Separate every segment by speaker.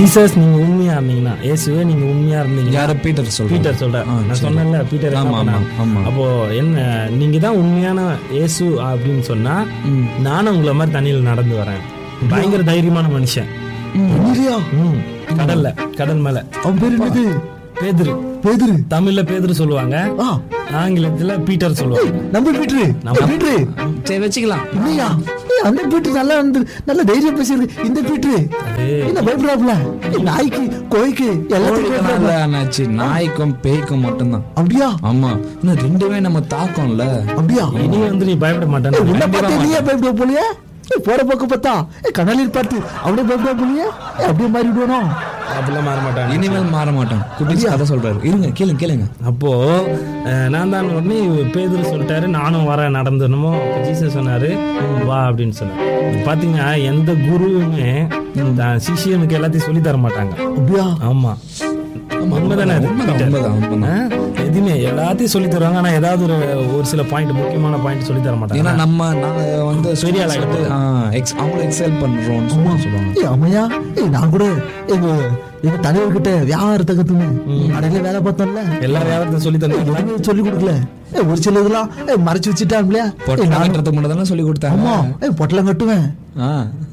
Speaker 1: Jesus நீங்க உண்மையா இருந்தீங்கன்னா இயேசுவே நீங்க உண்மையா இருந்தீங்க
Speaker 2: யார பீட்டர் சொல்றேன்
Speaker 1: பீட்டர் சொல்றேன்
Speaker 2: ஆ,
Speaker 1: நான்
Speaker 2: சரி.
Speaker 1: சொன்னேன்ல பீட்டர் என்ன
Speaker 2: ஆமா ஆமா
Speaker 1: பண்ணாங்க?
Speaker 2: ஆமா
Speaker 1: அப்போ என்ன நீங்க தான் உண்மையான இயேசு அப்படின்னு சொன்னா
Speaker 2: ம்.
Speaker 1: நானும் உங்களை மாதிரி தண்ணியில நடந்து வரேன் பயங்கர தைரியமான மனுஷன்
Speaker 3: இல்லையா
Speaker 1: ம். கடல்ல கடல் மேல
Speaker 3: அவன் பேர் என்னது
Speaker 1: பேதுரு
Speaker 3: பேதுரு
Speaker 1: தமிழ்ல பேதுரு சொல்லுவாங்க
Speaker 3: ஆ
Speaker 1: ஆங்கிலத்துல பீட்டர் சொல்லுவாங்க
Speaker 3: நம்ம பீட்ரு நம்ம பீட்ரு
Speaker 2: சரி வச்சுக்கலாம்
Speaker 3: இல்லையா ஏய், அந்த பீட்ரு நல்லா வந்து நல்ல தைரியம் பேசியிருக்கு இந்த பீட்ரு என்ன பயப்படாப்ல நாய்க்கு கோய்க்கு எல்லாத்துக்கும் பயப்படாப்ல.
Speaker 2: இல்ல அண்ணாச்சி நாய்க்கும் பேய்க்கும் மட்டும்தான்
Speaker 3: அப்படியா
Speaker 2: ஆமா இன்னும் ரெண்டுமே நம்ம தாக்கம்ல
Speaker 3: அப்படியா
Speaker 1: இனி வந்து நீ பயப்பட மாட்டேன்
Speaker 3: உன்னை பார்த்து நீயே பயப்படுவ போலியே ஏய், போற பக்கம் பார்த்தா ஏய், கண்ணாலில் பார்த்து அவனே பயப்படுவ போலியே ஏய், அப்படியே மாறி விடுவானோ
Speaker 1: அப்படிலாம் மாற மாட்டாங்க
Speaker 2: இனிமேல் மாற மாட்டோம் குட்டீஸ் கதை சொல்றாரு இருங்க கேளுங்க கேளுங்க
Speaker 1: அப்போ அஹ், நான் தான் உடனே பேதுரு சொல்லிட்டாரு நானும் வரேன் நடந்துடணுமோ ஜீசஸ் சொன்னாரு வா அப்படின்னு சொன்னாரு பாத்தீங்கன்னா எந்த குருவுமே தான் சிஷியனுக்கு எல்லாத்தையும் சொல்லி தர மாட்டாங்க
Speaker 3: அப்படியா
Speaker 1: ஆமா உண்மைதானே அது?
Speaker 2: உண்மைதான், உண்மைதான், உண்மைதான்.
Speaker 1: ஆ? எதுவுமே எல்லாத்தையும் சொல்லி தருவாங்க ஆனா ஏதாவது ஒரு ஒரு சில பாயிண்ட் முக்கியமான பாயிண்ட் சொல்லி தர மாட்டாங்க
Speaker 2: ஏன்னா நம்ம நாங்க வந்து
Speaker 1: பெரிய ஆள்
Speaker 2: வந்து, ஆ, ex- அவங்கள எக்ஸல் பண்றோம் சொல்லுவாங்க
Speaker 3: ஏய் அம்மையா ஏய் நான் கூட எங்க எங்க தலைவர்கிட்ட வியாபாரத்தை கத்துனேன் கடையில வேலை பார்த்தோம்ல
Speaker 1: எல்லா வியாபாரத்தையும் சொல்லி தந்தாங்க
Speaker 3: எதுவுமே சொல்லி கொடுக்கல ஏய், ஒரு சில இதெல்லாம் ஏய், மறைச்சு வச்சுட்டாங்களே
Speaker 2: பொட்டலம் கட்டுறதுக்கு மட்டும் தானே சொல்லி கொடுத்தாங்க
Speaker 3: ஆமா ஏய், பொட்டலம் கட்டுவேன்
Speaker 2: ஆ,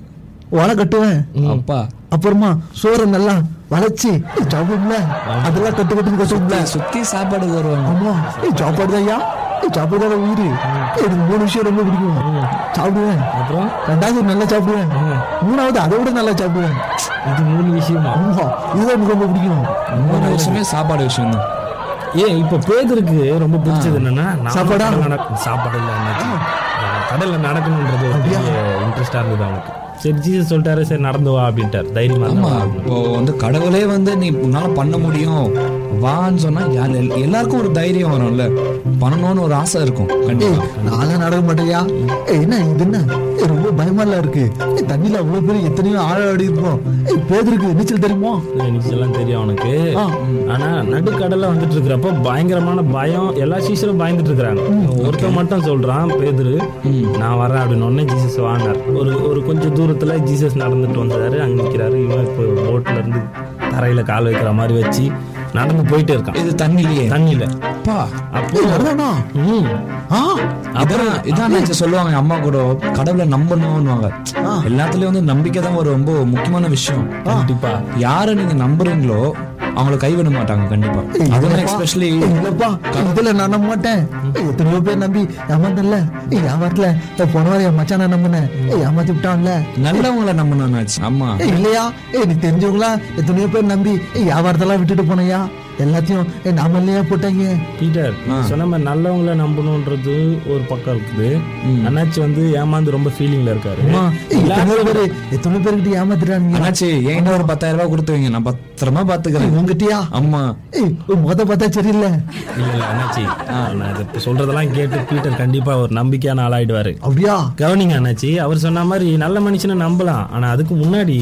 Speaker 3: ஓலை கட்டுவேன்
Speaker 2: அப்பா
Speaker 3: அப்புறமா சோறை நல்லா வளைச்சு சாப்பிடும்ல அதெல்லாம் கட்டு கட்டு கட்டும்ல
Speaker 2: சுத்தி சாப்பாடுக்கு வருவாங்க
Speaker 3: ஆமா ஏய் சாப்பாடு தான் ஐயா ஏய் சாப்பாடு தான் உயிர் ஏய், எனக்கு மூணு விஷயம் ரொம்ப பிடிக்கும் சாப்பிடுவேன்
Speaker 1: அப்புறம்
Speaker 3: ரெண்டாவது நல்லா சாப்பிடுவேன் மூணாவது அதை விட நல்லா சாப்பிடுவேன்
Speaker 1: இது மூணு விஷயமா
Speaker 3: ஆமா இதுதான் எனக்கு ரொம்ப பிடிக்கும்
Speaker 2: மூணு விஷயமே சாப்பாடு விஷயம் தான்
Speaker 1: ஏன் இப்ப பேதருக்கு ரொம்ப பிடிச்சது என்னன்னா நானும்
Speaker 3: சாப்பாடா?
Speaker 1: கடல்ல நட- சாப்பாடு இல்ல அன்னைக்கு. அஹ் கடல்ல நடக்கணும்ன்றது ஒரு பெரிய இன்ட்ரெஸ்டா இருந்தது அவனுக்கு சரி ஜீசஸ் சொல்லிட்டாரு சரி நடந்து வா அப்படின்ட்டாரு தைரியமா இருந்தா
Speaker 2: ஆமா
Speaker 1: வா.
Speaker 2: இப்போ வந்து கடவுளே வந்து நீ உன்னால பண்ண முடியும் வான்னு சொன்னா யார் எல்- எல்லாருக்கும் ஒரு தைரியம் வரும்ல பண்ணணும்னு ஒரு ஆசை இருக்கும்
Speaker 3: ஏய்
Speaker 2: கண்டிப்பா
Speaker 3: நான்லாம் நடக்க மாட்டேயா ஏய் என்ன இது என்ன ஏய் ரொம்ப பயமால இருக்கு ஏய் தண்ணியில அவ்வளவு பேர் எத்தனையோ ஆழ ஆடி இருப்போம் ஏய் பேதருக்கு நீச்சல் தெரியுமா
Speaker 1: எனக்கு எல்லாம் தெரியும் அவனுக்கு
Speaker 3: ஆ.
Speaker 1: ஆனா நடுக்கடல்ல வந்துட்டு இருக்கிறப்ப பயங்கரமான பயம் எல்லா சீசரும் பயந்துட்டு இருக்கிறாங்க ஒருத்தன் மட்டும் சொல்றான் பேதுரு நான் வரேன் அப்படின்னு உடனே ஜீசஸ் வாங்கினார் ஒரு ஒரு கொஞ்சம் தூரத்துல ஜீசஸ் நடந்துட்டு வந்தாரு அங்க நிக்கிறாரு இவன் இப்போ போட்ல இருந்து தரையில கால் வைக்கிற மாதிரி வச்சு நடந்து போயிட்டே இருக்கான்
Speaker 2: இது தண்ணிலேயே
Speaker 1: தண்ணியில
Speaker 2: அப்பா
Speaker 1: அப்போ
Speaker 3: ஏய் வரதானா
Speaker 1: ம்,
Speaker 3: ஆ
Speaker 2: அப்புறம் இதான் நினைச்சு சொல்லுவாங்க என் அம்மா கூட கடவுளை நம்பணும்னுவாங்க
Speaker 3: ஆ.
Speaker 2: எல்லாத்துலயும் வந்து நம்பிக்கை தான் ஒரு ரொம்ப முக்கியமான விஷயம்
Speaker 1: கண்டிப்பா
Speaker 2: யாரை நீங்க நம்புறீங்களோ அவங்கள கைவிட மாட்டாங்க கண்டிப்பா
Speaker 3: ஏய்,
Speaker 2: அதுவும்
Speaker 3: இல்லப்பா.
Speaker 2: எஸ்பெஷலி
Speaker 3: ஏய், இல்லப்பா இதுல நான் நம்ப மாட்டேன் ஏய், எத்தனையோ பேர் நம்பி ஏமாந்தல்ல ஏய் ஏமாத்தல ஏய், போன வாரம் என் மச்சான் நான் நம்பினேன் ஏய் ஏமாத்தி விட்டான்ல
Speaker 2: நல்லவங்கள நம்பணும்னாச்சு ஆமா
Speaker 3: ஏய் இல்லையா ஏய் நீ தெரிஞ்சவங்களா எத்தனையோ பேர் நம்பி ஏய் வியாபாரத்தெல்லாம் விட்டுட்டு போனையா எல்லாத்தையும் ஏய் நாம இல்லையா போட்டாங்க
Speaker 1: பீட்டர் நீ சொன்ன மாதிரி நல்லவங்கள நம்பணுன்றது ஒரு பக்கம் இருக்குது அண்ணாச்சி வந்து ஏமாந்து ரொம்ப ஃபீலிங்ல இருக்காரு
Speaker 3: அம்மா, ஏய், எத்தனையோ பேர் எத்தனையோ பேர்கிட்ட ஏமாத்துறாங்க
Speaker 2: அண்ணாச்சி என்கிட்ட ஒரு பத்தாயிரம் ரூபாய் கொடுத்து வைங்க நான் பத்திரமா பாத்துக்கிறேன்
Speaker 3: உங்ககிட்டயா
Speaker 2: அம்மா
Speaker 3: ஏய் உன் முத பார்த்தா சரியில்லை
Speaker 1: இல்ல இல்ல அண்ணாச்சி நான் இதை இப்ப சொல்றதெல்லாம் கேட்டு பீட்டர் கண்டிப்பா ஒரு நம்பிக்கையான ஆளாயிடுவாரு
Speaker 3: அப்படியா
Speaker 1: கவனிங்க அண்ணாச்சி அவர் சொன்ன மாதிரி நல்ல மனுஷனை நம்பலாம் ஆனா அதுக்கு முன்னாடி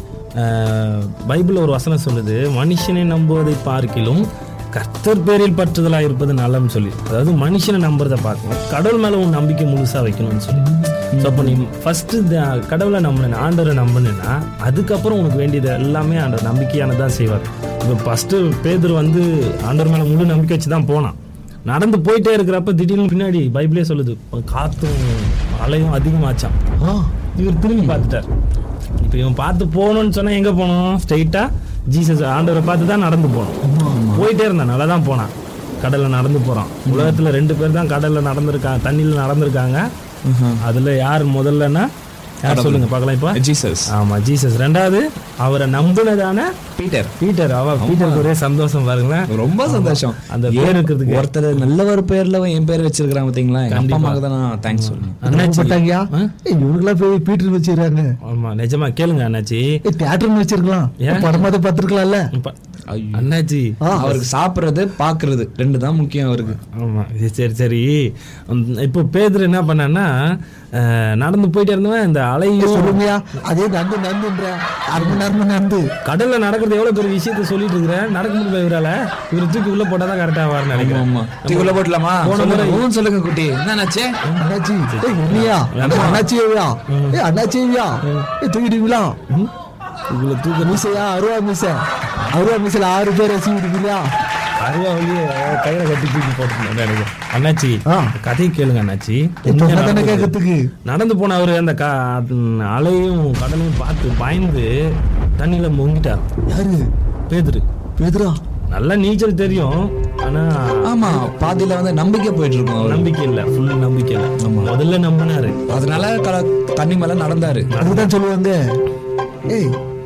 Speaker 1: ஆஹ், பைபிள்ல ஒரு வசனம் சொல்லுது மனுஷனை நம்புவதை பார்க்கிலும் கர்த்தர் பேரில் பற்றுதலா இருப்பது நல்லன்னு சொல்லி அதாவது மனுஷனை நம்புறத பார்க்கணும் கடவுள் மேல உன் நம்பிக்கை முழுசா வைக்கணும்னு சொல்லி ஸோ அப்போ நீ ஃபர்ஸ்ட் கடவுளை நம்பின ஆண்டவரை நம்பினா அதுக்கப்புறம் உனக்கு வேண்டியது எல்லாமே ஆண்டவர் நம்பிக்கையானதான் செய்வார் இப்போ ஃபர்ஸ்ட் பேதர் வந்து ஆண்டவர் மேல முழு நம்பிக்கை வச்சு தான் போனான் நடந்து போயிட்டே இருக்கிறப்ப திடீர்னு பின்னாடி பைபிளே சொல்லுது காத்தும் அலையும் அதிகமாச்சான்
Speaker 3: ஆ
Speaker 1: இவர் திரும்பி பார்த்துட்டார் இப்போ இவன் பார்த்து போகணும்னு சொன்னா எங்க போகணும் ஸ்ட்ரைட்டா ஜீசஸ் ஆண்டவரை பார்த்து தான் நடந்து போகணும் போயிட்டே இருந்தான் நல்லா தான் போனான் கடல்ல நடந்து போறான் உலகத்துல ரெண்டு பேர் தான் கடல்ல நடந்திருக்காங்க தண்ணியில நடந்திருக்காங்க அதுல யார் முதல்லன்னா யார் சொல்லுங்க பார்க்கலாம் இப்போ
Speaker 2: ஜீசஸ்
Speaker 1: ஆமா ஜீசஸ் ரெண்டாவது அவரை நம்புனதான
Speaker 2: பீட்டர்
Speaker 1: பீட்டர் அவ பீட்டருக்கு ஒரே சந்தோஷம் பாருங்களேன்
Speaker 2: ரொம்ப சந்தோஷம்
Speaker 1: அந்த பேர் இருக்கிறதுக்கு
Speaker 2: ஒருத்தர் நல்ல ஒரு பேர்ல என் பேர் வச்சிருக்காங்க பாத்தீங்களா எங்க அப்பா அம்மாக்கு தான் நான் தேங்க்ஸ் சொல்லணும்
Speaker 1: அண்ணாச்சி
Speaker 3: போட்டாங்கயா ஏய் இவனுக்கெல்லாம் போய் பீட்டர் வச்சிருக்காங்க
Speaker 1: ஆமா நிஜமா கேளுங்க அண்ணாச்சி
Speaker 3: ஏய் தியேட்டர்னு வச்சிருக்கலாம்
Speaker 1: ஏன்?
Speaker 3: படமாத பார்த்துருக்கலாம்ல
Speaker 1: இப்ப அண்ணாச்சி
Speaker 2: அவருக்கு சாப்பிடுறது பாக்குறது ரெண்டு தான் முக்கியம் அவருக்கு
Speaker 1: ஆமா இது சரி சரி உம், இப்போ பேதர் என்ன பண்ணான்னா அஹ், நடந்து போயிட்டே இருந்தவன் இந்த அலையும்
Speaker 3: சொல்லுங்கயா அதே நந்து நந்துன்ற அரை மணி நேரமா நந்து
Speaker 1: கடல்ல நடக்கிறது எவ்வளவு பெரிய விஷயத்த சொல்லிட்டு இருக்கிறேன் நடக்க முடியல இவரால இவர் தூக்கி உள்ள போட்டாதான் கரெக்டா ஆவார்னு நினைக்கிறேன்
Speaker 2: ஆமா தீக்குள்ள போட்டலாமா சொல்லுங்க ஊன்னு சொல்லுங்க குட்டி என்னாச்சே
Speaker 3: அண்ணாச்சி ஏய் இல்லையா அண்ணாச்சியா ஏய் அண்ணாச்சியா ஏய் தூக்கிடுவீங்களா
Speaker 1: உங்களை தூக்க
Speaker 3: மீசையா அருவா மீசை அருவா மீசையில ஆறு பேர் ரசி விடுவீங்களா
Speaker 1: அருவா வழியே கையில கட்டி தூக்கி போட்டுருந்தேன் எனக்கு அண்ணாச்சி
Speaker 3: ஆ.
Speaker 1: கதையை கேளுங்க அண்ணாச்சி
Speaker 3: இப்ப
Speaker 1: உண்மையா
Speaker 3: என்ன தானே
Speaker 1: நடந்தது.
Speaker 3: கேட்கறதுக்கு
Speaker 1: நடந்து போன அவரு அந்த க ம், அலையும் கடலையும் பார்த்து பயந்து தண்ணியில முங்கிட்டார்
Speaker 3: யாரு
Speaker 1: பேதுரு
Speaker 3: பேதுரா
Speaker 1: நல்லா நீச்சல் தெரியும் ஆனா
Speaker 2: ஆமா பாதியில வந்து நம்பிக்கை போயிட்டு இருக்கும் அவரு.
Speaker 1: நம்பிக்கை இல்ல ஃபுல் நம்பிக்கை இல்ல முதல்ல நம்பினாரு
Speaker 2: அதனால க- தண்ணி மேல நடந்தாரு
Speaker 3: அதுதான் சொல்லுவாங்க ஏய்